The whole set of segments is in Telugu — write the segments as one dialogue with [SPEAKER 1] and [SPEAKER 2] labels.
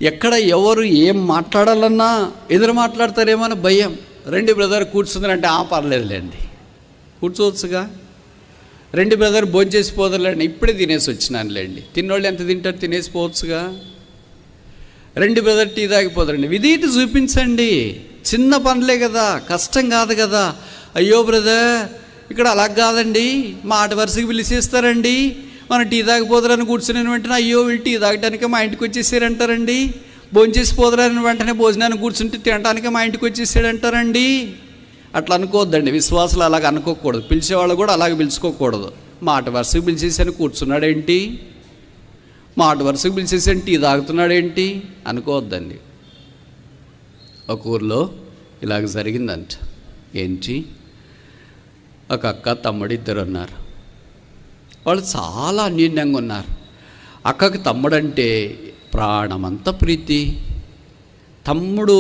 [SPEAKER 1] ఎక్కడ ఎవరు ఏం మాట్లాడాలన్నా ఎదురు మాట్లాడతారేమో అని భయం రెండు బ్రదర్ కూర్చుందంటే ఆ పర్లేదులేండి కూర్చోవచ్చుగా రెండు బ్రదర్ భోంచేసి పోదలేండి ఇప్పుడే తినేసి వచ్చినానులేండి తిన్నోళ్ళు ఎంత తింటారు తినేసి పోవచ్చుగా రెండు బ్రదర్ టీ తాగిపోతారండి విధేయత చూపించండి చిన్న పనులే కదా కష్టం కాదు కదా అయ్యో బ్రదర్ ఇక్కడ అలా కాదండి మాట వరుసకి పిలిచేస్తారండి మనం టీ తాగిపోతారని కూర్చుని వెంటనే అయ్యో వీళ్ళు టీ తాగడానికి మా ఇంటికి వచ్చేసారంటారండి భోంచేసి పోదరని వెంటనే భోజనానికి కూర్చుంటే తినడానికి మా ఇంటికి వచ్చేసాడంటారండి అట్లా అనుకోవద్దండి విశ్వాసాలు అలాగ అనుకోకూడదు పిలిచేవాళ్ళు కూడా అలాగ పిలుచుకోకూడదు మాట వరుసకి పిలిచేసాను కూర్చున్నాడేంటి మాట వరుసకు పిలిచేసాను టీ తాగుతున్నాడేంటి అనుకోవద్దండి ఒక ఊర్లో ఇలాగ జరిగిందంట ఏంటి ఒక అక్క తమ్ముడు ఇద్దరు ఉన్నారు వాళ్ళు చాలా అన్యోన్యంగా ఉన్నారు అక్కకి తమ్ముడంటే ప్రాణమంతా ప్రీతి తమ్ముడు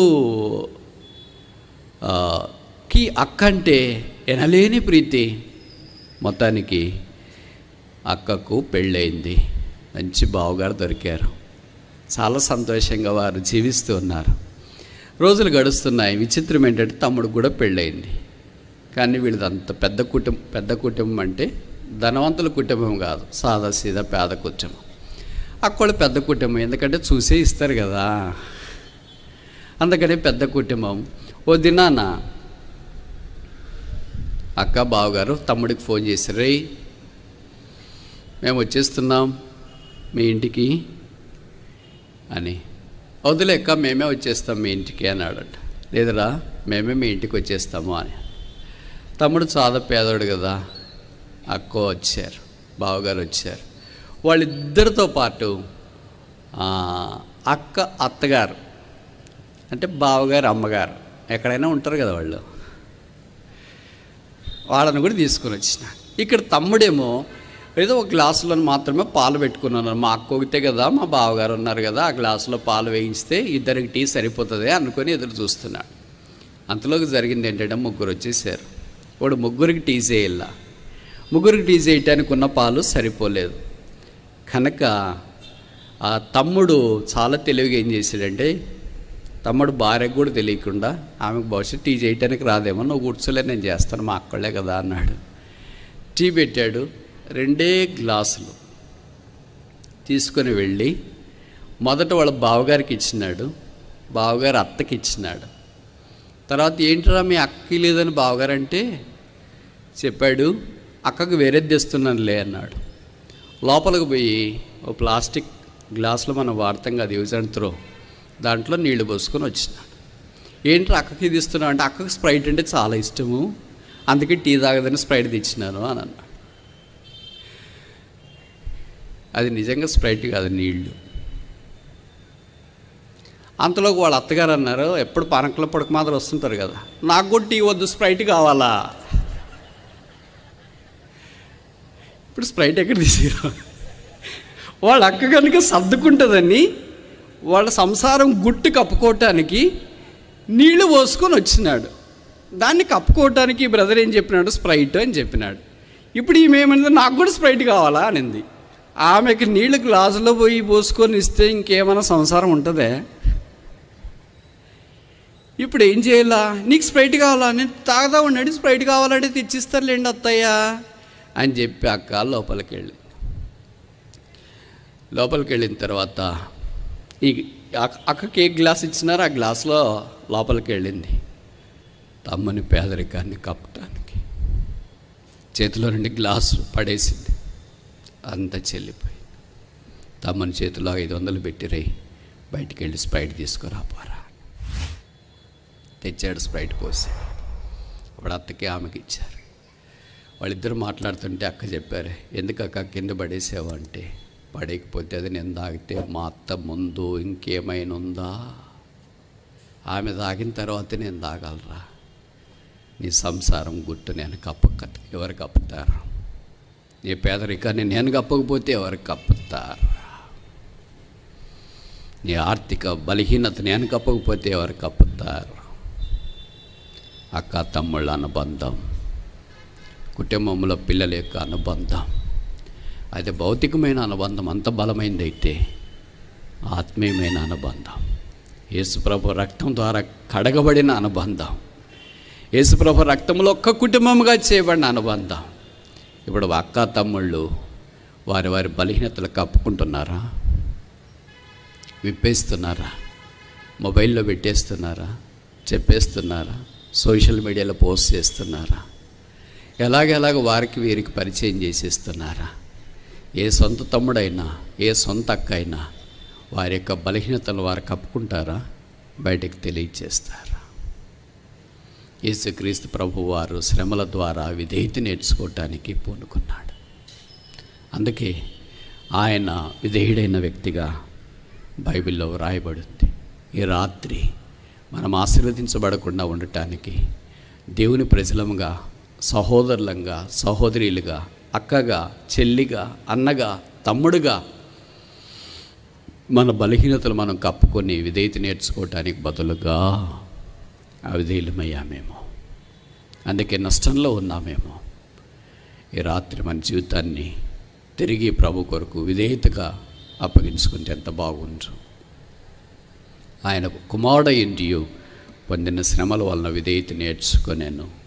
[SPEAKER 1] ఆ, కి అక్క అంటే ఎనలేని ప్రీతి మొత్తానికి అక్కకు పెళ్ళయింది మంచి బావగారు దొరికారు చాలా సంతోషంగా వారు జీవిస్తూ ఉన్నారు రోజులు గడుస్తున్నాయి విచిత్రం ఏంటంటే తమ్ముడు కూడా పెళ్ళయింది కానీ వీళ్ళది అంత పెద్ద కుటుంబం పెద్ద కుటుంబం అంటే ధనవంతుల కుటుంబం కాదు సాదా సీదా పేద కుటుంబం అక్కడ పెద్ద కుటుంబం ఎందుకంటే చూసే ఇస్తారు కదా అందుకని పెద్ద కుటుంబం ఓ దినాన అక్క బావగారు తమ్ముడికి ఫోన్ చేశారు రేయ్ మేము వచ్చేస్తున్నాం మీ ఇంటికి అని వదిలేక మేమే వచ్చేస్తాం మీ ఇంటికి అన్నాడట లేదురా మేమే మీ ఇంటికి వచ్చేస్తాము అని తమ్ముడు చాలా పేదోడు కదా అక్క వచ్చారు బావగారు వచ్చారు వాళ్ళిద్దరితో పాటు ఆ, అక్క అత్తగారు అంటే బావగారు అమ్మగారు ఎక్కడైనా ఉంటారు కదా వాళ్ళు వాళ్ళని కూడా తీసుకొని వచ్చిన ఇక్కడ తమ్ముడేమో ఏదో ఒక గ్లాసులో మాత్రమే పాలు పెట్టుకున్నాను మా అక్క ఒకతే కదా మా బావగారు ఉన్నారు కదా ఆ గ్లాసులో పాలు వేయించితే ఇద్దరికి టీ సరిపోతుంది అనుకొని ఎదురు చూస్తున్నాడు అంతలోకి జరిగింది ఏంటంటే ముగ్గురు వచ్చేసారు వాడు ముగ్గురికి టీ చేయాల ముగ్గురికి టీ చేయటానికి ఉన్న పాలు సరిపోలేదు కనుక ఆ తమ్ముడు చాలా తెలివిగా ఏం చేశాడంటే తమ్ముడు భార్యకు కూడా తెలియకుండా ఆమెకు బహుశా టీ చేయటానికి రాదేమో నువ్వు కూర్చోలే నేను చేస్తాను మా అక్కళ్ళే కదా అన్నాడు టీ పెట్టాడు రెండే గ్లాసులు తీసుకొని వెళ్ళి మొదట వాళ్ళ బావగారికి ఇచ్చినాడు బావగారు అత్తకి ఇచ్చినాడు తర్వాత ఏంట్రా మీ అక్కకి లేదని బావగారు అంటే చెప్పాడు అక్కకు వేరేది తెస్తున్నానులే అన్నాడు లోపలికి పోయి ఓ ప్లాస్టిక్ గ్లాసులో మనం వాడతాం కదా యూజ్ అండ్ త్రో దాంట్లో నీళ్లు పోసుకొని వచ్చినాడు ఏంట్రా అక్కకి ఇది ఇస్తున్నావు అంటే అక్కకి స్ప్రైట్ అంటే చాలా ఇష్టము అందుకే టీ తాగదని స్ప్రైట్ తెచ్చినాను అని అన్నాడు అది నిజంగా స్ప్రైట్ కాదు నీళ్లు అంతలోకి వాళ్ళ అత్తగారు అన్నారు ఎప్పుడు పనకల పొడక మాత్రం వస్తుంటారు కదా నాకు కూడా టీ వద్దు స్ప్రైట్ కావాలా ఇప్పుడు స్ప్రైట్ ఎక్కడ తీసిరా వాళ్ళ అక్క కనుక సర్దుకుంటుందని వాళ్ళ సంసారం గుట్టు కప్పుకోవటానికి నీళ్లు పోసుకొని వచ్చినాడు దాన్ని కప్పుకోవటానికి ఈ బ్రదర్ ఏం చెప్పినాడు స్ప్రైట్ అని చెప్పినాడు ఇప్పుడు ఈమె ఏమన్నది నాకు కూడా స్ప్రైట్ కావాలా అనింది ఆమెకి నీళ్ళు గ్లాసులో పోయి పోసుకొని ఇస్తే ఇంకేమైనా సంసారం ఉంటుందే ఇప్పుడు ఏం చేయాలా నీకు స్ప్రైట్ కావాలా నేను తాగదా ఉన్నాడు స్ప్రైట్ కావాలంటే తెచ్చిస్తారులేండి అత్తయ్య అని చెప్పి అక్క లోపలికి వెళ్ళి లోపలికి వెళ్ళిన తర్వాత ఈ అక్క- అక్కకి ఏ గ్లాస్ ఇచ్చినారో ఆ గ్లాస్లో లోపలికి వెళ్ళింది తమ్మని పేదరికాన్ని కప్పటానికి చేతిలో నుండి గ్లాసు పడేసింది అంత చెల్లిపోయి తమ్మని చేతిలో ఐదు వందలు పెట్టిరై బయటికి వెళ్ళి స్ప్రైట్ తీసుకురా పోరా తెచ్చాడు స్ప్రైట్ పోసి అప్పుడు అత్తకి ఆమెకి ఇచ్చారు వాళ్ళిద్దరు మాట్లాడుతుంటే అక్క చెప్పారు ఎందుకు అక్క కింద పడేసావు అంటే పడేయకపోతే అది నేను తాగితే మా అత్త ముందు ఇంకేమైనా ఉందా ఆమె తాగిన తర్వాత నేను తాగలరా నీ సంసారం గుట్టు నేను కప్పక ఎవరు కప్పుతారు నీ పేదరికాన్ని నేను కప్పకపోతే ఎవరు కప్పుతారు నీ ఆర్థిక బలహీనత నేను కప్పకపోతే ఎవరు కప్పుతారు అక్క తమ్ముళ్ళ అనుబంధం కుటుంబంలో పిల్లల యొక్క అనుబంధం అయితే భౌతికమైన అనుబంధం అంత బలమైందైతే ఆత్మీయమైన అనుబంధం యేసుప్రభు రక్తం ద్వారా కడగబడిన అనుబంధం యేసుప్రభు రక్తంలో ఒక్క కుటుంబంగా చేయబడిన అనుబంధం ఇప్పుడు అక్క తమ్ముళ్ళు వారి వారి బలహీనతలు కప్పుకుంటున్నారా విప్పేస్తున్నారా మొబైల్లో పెట్టేస్తున్నారా చెప్పేస్తున్నారా సోషల్ మీడియాలో పోస్ట్ చేస్తున్నారా ఎలాగెలాగ వారికి వీరికి పరిచయం చేసేస్తున్నారా ఏ సొంత తమ్ముడైనా ఏ సొంత అక్క అయినా వారి యొక్క బలహీనతలు వారు కప్పుకుంటారా బయటకు తెలియచేస్తారా యేసుక్రీస్తు ప్రభు వారు శ్రమల ద్వారా విధేయత నేర్చుకోవటానికి పూనుకున్నాడు అందుకే ఆయన విధేయుడైన వ్యక్తిగా బైబిల్లో వ్రాయబడింది ఈ రాత్రి మనం ఆశీర్వదించబడకుండా ఉండటానికి దేవుని ప్రజలముగా సహోదరులంగా సహోదరులుగా అక్కగా చెల్లిగా అన్నగా తమ్ముడుగా మన బలహీనతలు మనం కప్పుకొని విధేయత నేర్చుకోవటానికి బదులుగా అవిధేయులమయ్యామేమో అందుకే నష్టంలో ఉన్నామేమో ఈ రాత్రి మన జీవితాన్ని తిరిగి ప్రభు కొరకు విధేయతగా అప్పగించుకుంటే ఎంత బాగుండు ఆయన కుమారుడ ఇంటియు పొందిన శ్రమల వలన విధేయత నేర్చుకొనేను